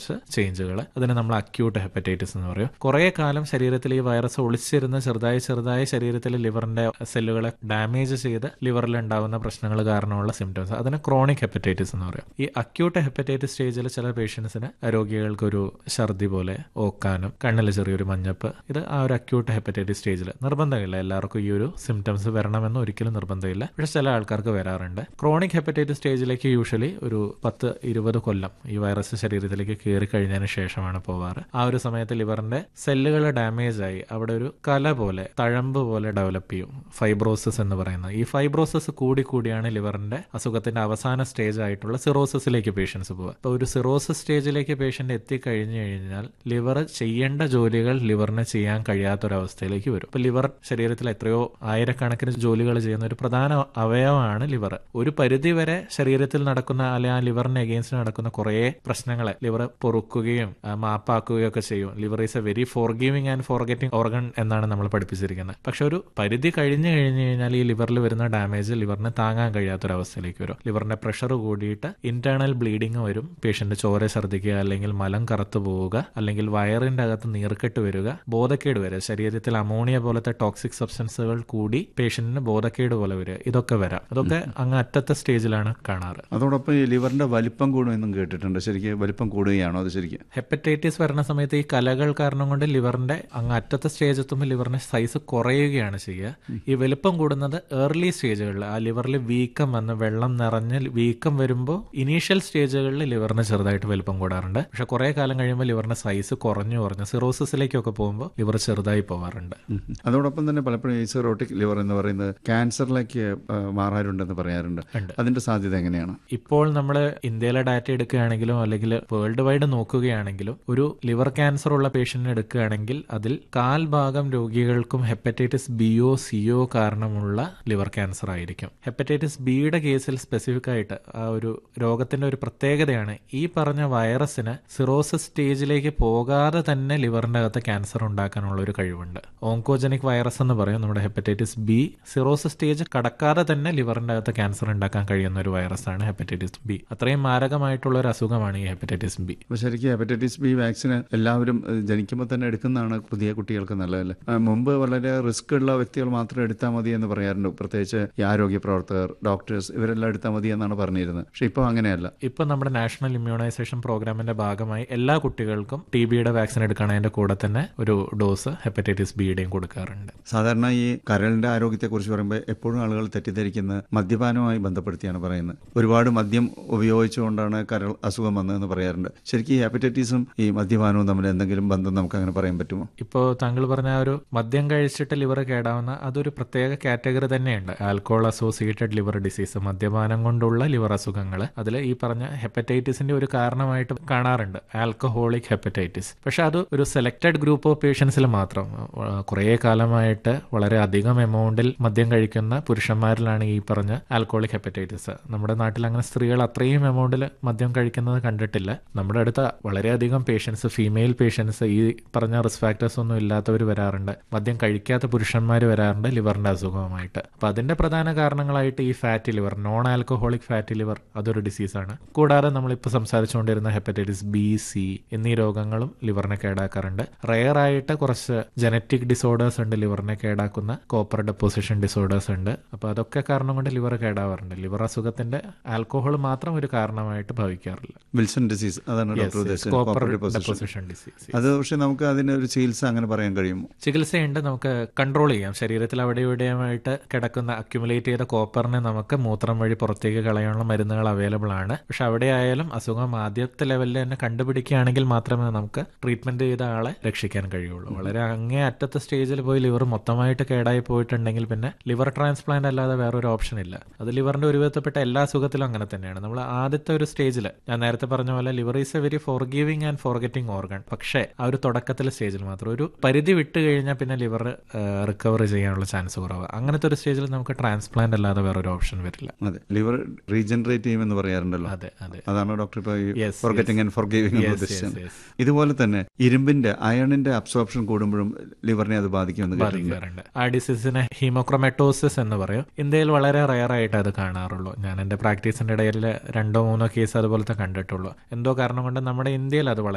കുറച്ച് ചേഞ്ചുകൾ അതിന് നമ്മൾ അക്യൂട്ട് ഹെപ്പറ്റൈറ്റിസ് എന്ന് പറയും കുറേ കാലം ശരീരത്തിൽ ഈ വൈറസ് ഒളിച്ചിരുന്ന് ചെറുതായി ചെറുതായി ശരീരത്തിൽ ലിവറിന്റെ സെല്ലുകളെ ഡാമേജ് ചെയ്ത് ലിവറിൽ ഉണ്ടാകുന്ന പ്രശ്നങ്ങൾ കാരണമുള്ള സിംറ്റംസ് അതിന് ക്രോണിക് ഹെപ്പറ്റൈറ്റിസ് എന്ന് പറയും ഈ അക്യൂട്ട് ഹെപ്പറ്റൈറ്റിസ് സ്റ്റേജിൽ ചില പേഷ്യൻസിന് രോഗികൾക്ക് ഒരു ഛർദി പോലെ ഓക്കാനും കണ്ണിൽ ചെറിയൊരു മഞ്ഞപ്പ് ഇത് ആ ഒരു അക്യൂട്ട് ഹെപ്പറ്റൈറ്റിസ് സ്റ്റേജിൽ നിർബന്ധമില്ല എല്ലാവർക്കും ഈ ഒരു സിംറ്റംസ് വരണമെന്ന് ഒരിക്കലും നിർബന്ധമില്ല പക്ഷെ ചില ആൾക്കാർക്ക് വരാറുണ്ട് ക്രോണിക് ഹെപ്പറ്റൈറ്റിസ് സ്റ്റേജിലേക്ക് യൂഷ്വലി ഒരു പത്ത് ഇരുപത് കൊല്ലം ഈ വൈറസ് ശരീരത്തിലേക്ക് കയറി കഴിഞ്ഞതിന് ശേഷമാണ് പോവാറ് ആ ഒരു സമയത്ത് ലിവറിന്റെ സെല്ലുകൾ ഡാമേജ് ആയി അവിടെ ഒരു കല പോലെ തഴമ്പ് പോലെ ഡെവലപ്പ് ചെയ്യും ഫൈബ്രോസിസ് എന്ന് പറയുന്നത് ഈ ഫൈബ്രോസിസ് കൂടി കൂടിയാണ് ലിവറിന്റെ അസുഖത്തിന്റെ അവസാന സ്റ്റേജ് ആയിട്ടുള്ള സിറോസിസിലേക്ക് പേഷ്യൻസ് പോവുക അപ്പോൾ ഒരു സിറോസിസ് സ്റ്റേജിലേക്ക് പേഷ്യന്റ് എത്തിക്കഴിഞ്ഞു കഴിഞ്ഞാൽ ലിവർ ചെയ്യേണ്ട ജോലികൾ ലിവറിന് ചെയ്യാൻ കഴിയാത്തൊരവസ്ഥയിലേക്ക് വരും അപ്പോൾ ലിവർ ശരീരത്തിൽ എത്രയോ ആയിരക്കണക്കിന് ജോലികൾ ചെയ്യുന്ന ഒരു പ്രധാന അവയവമാണ് ലിവർ ഒരു പരിധി വരെ ശരീരത്തിൽ നടക്കുന്ന അല്ലെ ആ ലിവറിന് എഗെയിൻസ്റ്റ് നടക്കുന്ന കുറേ പ്രശ്നങ്ങളെ ലിവർ പൊറുക്കുകയും ആ, മാപ്പാക്കുകയും ഒക്കെ ചെയ്യും liver is a very forgiving and forgetting organ എന്നാണ് നമ്മൾ പഠിപ്പിച്ചിരിക്കുന്നത് പക്ഷെ ഒരു പരിധി കഴിഞ്ഞു കഴിഞ്ഞു കഴിഞ്ഞാൽ ഈ ലിവറിൽ വരുന്ന ഡാമേജ് ലിവറിന് താങ്ങാൻ കഴിയാത്തൊരവസ്ഥയിലേക്ക് വരും ലിവറിന്റെ പ്രഷർ കൂടിയിട്ട് ഇന്റേണൽ ബ്ലീഡിങ് വരും പേഷ്യന്റ് ചോര ഛർദ്ദിക്കുക അല്ലെങ്കിൽ മലം കറുത്തു പോവുക അല്ലെങ്കിൽ വയറിന്റെ അകത്ത് നീർക്കെട്ട് വരിക ബോധക്കേട് വരിക ശരീരത്തിൽ അമോണിയ പോലത്തെ ടോക്സിക് സബ്സ്റ്റൻസുകൾ കൂടി പേഷ്യന്റിന് ബോധക്കേട് പോലെ വരിക ഇതൊക്കെ വരാം അതൊക്കെ അങ്ങ് അറ്റത്തെ സ്റ്റേജിലാണ് കാണാറ് അതോടൊപ്പം ഈ ലിവറിന്റെ വലിപ്പം കൂടുമെന്നും കേട്ടിട്ടുണ്ട് ശരിക്കും വലിപ്പം കൂടുകയാണോ അത് ശരിക്കും ഹെപ്പറ്റൈറ്റിസ് വരുന്ന സമയത്ത് ഈ കലകൾ കാരണം കൊണ്ട് ലിവറിന്റെ അങ്ങ് അറ്റത്തെ സ്റ്റേജ് എത്തുമ്പോൾ ലിവറിന്റെ സൈസ് കുറയുകയാണ് ചെയ്യുക ഈ വലുപ്പം കൂടുന്നത് ഏർലി സ്റ്റേജുകളിൽ ആ ലിവറിൽ വീക്കം വന്ന് വെള്ളം നിറഞ്ഞ് വീക്കം വരുമ്പോൾ ഇനീഷ്യൽ സ്റ്റേജുകളിൽ ലിവറിന് ചെറുതായിട്ട് വലുപ്പം കൂടാറുണ്ട് പക്ഷെ കുറെ കാലം കഴിയുമ്പോൾ ലിവറിന്റെ സൈസ് കുറഞ്ഞു കുറഞ്ഞ് സിറോസിസിലേക്കൊക്കെ പോകുമ്പോൾ ലിവർ ചെറുതായി പോകാറുണ്ട് ഉം. അതോടൊപ്പം തന്നെ പലപ്പോഴും ഈ സിറോട്ടിക് ലിവർ എന്ന് പറയുന്നത് ക്യാൻസറിലേക്ക് ആ, മാറാറുണ്ടെന്ന് പറയാറുണ്ട് ഉണ്ട്. അതിന്റെ സാധ്യത എങ്ങനെയാണ് ഇപ്പോൾ നമ്മൾ ഇന്ത്യയിലെ ഡാറ്റ എടുക്കുകയാണെങ്കിലും അല്ലെങ്കിൽ വേൾഡ് വൈഡ് നോക്കുകയാണെങ്കിലും ഒരു ലിവർ ക്യാൻസർ ഉള്ള പേഷ്യന്റിനെ എടുക്കുകയാണെങ്കിൽ അതിൽ കാൽ ഭാഗം രോഗികൾക്കും ഹെപ്പറ്റൈറ്റിസ് ബിയോ സിയോ കാരണമുള്ള ലിവർ ക്യാൻസർ ആയിരിക്കും ഹെപ്പറ്റൈറ്റിസ് ബിയുടെ കേസിൽ സ്പെസിഫിക് ആയിട്ട് ആ ഒരു രോഗത്തിന്റെ ഒരു പ്രത്യേകതയാണ് ഈ പറഞ്ഞ വൈറസിന് സിറോസിസ് സ്റ്റേജിലേക്ക് പോകാതെ തന്നെ ലിവറിന്റെ അകത്ത് ക്യാൻസർ ഉണ്ടാക്കാനുള്ള ഒരു കഴിവുണ്ട് ഓങ്കോജനിക് വൈറസ് എന്ന് പറയും നമ്മുടെ ഹെപ്പറ്റൈറ്റിസ് ബി സിറോസിസ് സ്റ്റേജ് കടക്കാതെ തന്നെ ലിവറിന്റെ അകത്ത് ക്യാൻസർ ഉണ്ടാക്കാൻ കഴിയുന്ന ഒരു വൈറസാണ് ഹെപ്പറ്റൈറ്റിസ് ബി അത്രയും മാരകമായിട്ടുള്ള ഒരു അസുഖമാണ് ഈ ഹെപ്പറ്റൈറ്റിസ് ബി അപ്പോൾ ശരിക്കും ഹെപ്പറ്റൈറ്റിസ് ബി വാക്സിന് എല്ലാവരും ഏഹ്, ജനിക്കുമ്പോൾ തന്നെ എടുക്കുന്നതാണ് പുതിയ കുട്ടികൾക്ക് നല്ലതല്ലേ ആ, മുമ്പ് വളരെ റിസ്ക് ഉള്ള വ്യക്തികൾ മാത്രം എടുത്താൽ മതി എന്ന് പറയാറുണ്ട് പ്രത്യേകിച്ച് ഈ ആരോഗ്യ പ്രവർത്തകർ ഡോക്ടേഴ്സ് ഇവരെല്ലാം എടുത്താൽ മതി എന്നാണ് പറഞ്ഞിരുന്നത് പക്ഷെ ഇപ്പോൾ അങ്ങനെയല്ല ഇപ്പൊ നമ്മുടെ നാഷണൽ ഇമ്മ്യൂണൈസേഷൻ പ്രോഗ്രാമിന്റെ ഭാഗമായി എല്ലാ കുട്ടികൾക്കും ടി ബിയുടെ വാക്സിൻ എടുക്കണതിന്റെ കൂടെ തന്നെ ഒരു ഡോസ് ഹെപ്പറ്റൈറ്റിസ് ബിയുടെയും കൊടുക്കാറുണ്ട് സാധാരണ ഈ കരളിന്റെ ആരോഗ്യത്തെക്കുറിച്ച് പറയുമ്പോൾ എപ്പോഴും ആളുകൾ തെറ്റിദ്ധരിക്കുന്നത് മദ്യപാനവുമായി ബന്ധപ്പെടുത്തിയാണ് പറയുന്നത് ഒരുപാട് മദ്യം ഉപയോഗിച്ചുകൊണ്ടാണ് കരൾ അസുഖം വന്നതെന്ന് പറയാറുണ്ട് ശരിക്കും ഈ ഹെപ്പറ്റൈറ്റിസും ഈ മദ്യപാനവും തമ്മിൽ എന്തെങ്കിലും ബന്ധം നമുക്ക് അങ്ങനെ പറയാൻ പറ്റുമോ ഇപ്പോൾ താങ്കൾ പറഞ്ഞ ആ ഒരു മദ്യം കഴിച്ചിട്ട് ലിവർ കേടാവുന്ന അതൊരു പ്രത്യേക കാറ്റഗറി തന്നെയുണ്ട് ആൽക്കോൾ അസോസിയേറ്റഡ് ലിവർ ഡിസീസ് മദ്യപാനം കൊണ്ടുള്ള ലിവർ അസുഖങ്ങൾ അതിൽ ഈ പറഞ്ഞ ഹെപ്പറ്റൈറ്റിസിന്റെ ഒരു കാരണമായിട്ട് കാണാറുണ്ട് ആൽക്കഹോളിക് ഹെപ്പറ്റൈറ്റിസ് പക്ഷെ അത് ഒരു സെലക്ടഡ് ഗ്രൂപ്പ് ഓഫ് പേഷ്യൻസിൽ മാത്രം ആ, കുറേ കാലമായിട്ട് വളരെ അധികം എമൗണ്ടിൽ മദ്യം കഴിക്കുന്ന പുരുഷന്മാരിലാണ് ഈ പറഞ്ഞ ആൽക്കോളിക് ഹെപ്പറ്റൈറ്റിസ് നമ്മുടെ നാട്ടിൽ അങ്ങനെ സ്ത്രീകൾ അത്രയും എമൗണ്ടിൽ മദ്യം കഴിക്കുന്നത് കണ്ടിട്ടില്ല നമ്മുടെ അടുത്ത വളരെയധികം പേഷ്യൻസ് ഫീമെയിൽ പേഷ്യൻസ് ഈ പറഞ്ഞ റിസ്ക് ഫാക്ടേഴ്സ് ഒന്നും ഇല്ലാത്തവർ വരാറുണ്ട് മദ്യം കഴിക്കാത്ത പുരുഷന്മാർ വരാറുണ്ട് ലിവറിന്റെ അസുഖവുമായിട്ട് അപ്പൊ അതിന്റെ പ്രധാന കാരണങ്ങളായിട്ട് ഈ fatty liver non alcoholic fatty liver അതൊരു ഡിസീസാണ് കൂടാതെ നമ്മളിപ്പോൾ സംസാരിച്ചുകൊണ്ടിരുന്ന ഹെപ്പറ്റൈറ്റിസ് ബി സി എന്നീ രോഗങ്ങളും ലിവറിനെ കേടാക്കാറുണ്ട് റെയർ ആയിട്ട് കുറച്ച് ജനറ്റിക് ഡിസോർഡേഴ്സ് ഉണ്ട് ലിവറിനെ കേടാക്കുന്ന കോപ്പർ ഡെപ്പോസിഷൻ ഡിസോർഡേഴ്സ് ഉണ്ട് അപ്പൊ അതൊക്കെ കാരണം കൊണ്ട് ലിവർ കേടാവാറുണ്ട് ലിവർ അസുഖത്തിന്റെ ആൽക്കഹോൾ മാത്രം ഒരു കാരണമായിട്ട് ഭാവിക്കാറില്ല വിൽസൺ ഡിസീസ് അതാണ് ഡോക്ടർ ഉദ്ദേശിച്ചത് copper Copper deposition. Deposition disease അത് പക്ഷെ നമുക്ക് അതിന് ഒരു ചികിത്സ അങ്ങനെ പറയാൻ കഴിയുമോ ചികിത്സയുണ്ട് നമുക്ക് കൺട്രോൾ ചെയ്യാം ശരീരത്തിൽ അവിടെ ഇവിടെയുമായിട്ട് കിടക്കുന്ന അക്യുമുലേറ്റ് ചെയ്ത കോപ്പറിനെ നമുക്ക് മൂത്രം വഴി പുറത്തേക്ക് കളയാനുള്ള മരുന്നുകൾ അവൈലബിൾ ആണ് പക്ഷെ അവിടെ ആയാലും അസുഖം ആദ്യത്തെ ലെവലിൽ തന്നെ കണ്ടുപിടിക്കുകയാണെങ്കിൽ മാത്രമേ നമുക്ക് ട്രീറ്റ്മെന്റ് ചെയ്ത ആളെ രക്ഷിക്കാൻ കഴിയുള്ളൂ വളരെ അങ്ങേ അറ്റത്തെ സ്റ്റേജിൽ പോയി ലിവർ മൊത്തമായിട്ട് കേടായി പോയിട്ടുണ്ടെങ്കിൽ പിന്നെ ലിവർ ട്രാൻസ്പ്ലാന്റ് അല്ലാതെ വേറൊരു ഓപ്ഷൻ ഇല്ല അത് ലിവറിന്റെ ഒരു വിധത്തിൽപ്പെട്ട എല്ലാ അസുഖത്തിലും അങ്ങനെ തന്നെയാണ് നമ്മൾ ആദ്യത്തെ ഒരു സ്റ്റേജിൽ ഞാൻ നേരത്തെ പറഞ്ഞ പോലെ liver is a very forgiving and forgetting organ പക്ഷേ ആ ഒരു തുടക്കത്തിലെ സ്റ്റേജിൽ മാത്രം ഒരു പരിധി വിട്ട് കഴിഞ്ഞാൽ പിന്നെ ലിവർ റിക്കവർ ചെയ്യാനുള്ള ചാൻസ് കുറവാണ് അങ്ങനത്തെ ഒരു സ്റ്റേജിൽ നമുക്ക് ട്രാൻസ്പ്ലാന്റ് അല്ലാതെ വേറൊരു ഓപ്ഷൻ വരില്ല അതെ ലിവർ റീജനറേറ്റ് ചെയ്യുമെന്ന് പറയാറുണ്ടല്ലോ അതെ അതെ അതാണ് ഡോക്ടർ ഇപ്പോൾ Yes, forgetting and forgiving Yes, ഉദ്ദേശിച്ചത് yes, yes. ഇതുപോലെ തന്നെ ഇരുമ്പിന്റെ അയണിന്റെ അബ്സോർപ്ഷൻ കൂടുമ്പോഴും ലിവറിനെ അത് ബാധിക്കുമെന്ന് കേട്ടിട്ടുണ്ട് ബാധിക്കാറുണ്ട് ആ ഡിസീസിനെ ഹീമോക്രൊമാറ്റോസിസ് എന്ന് പറയും ഇന്ത്യയിൽ വളരെ റയർ ആയിട്ട് അത് കാണാറുള്ളൂ ഞാൻ എൻ്റെ പ്രാക്ടീസിന്റെ ഇടയിൽ രണ്ടോ മൂന്നോ കേസ് അതുപോലത്തെ കണ്ടിട്ടുള്ളൂ എന്തോ കാരണം കൊണ്ട് നമ്മുടെ ഇന്ത്യയിൽ അത് വളരെ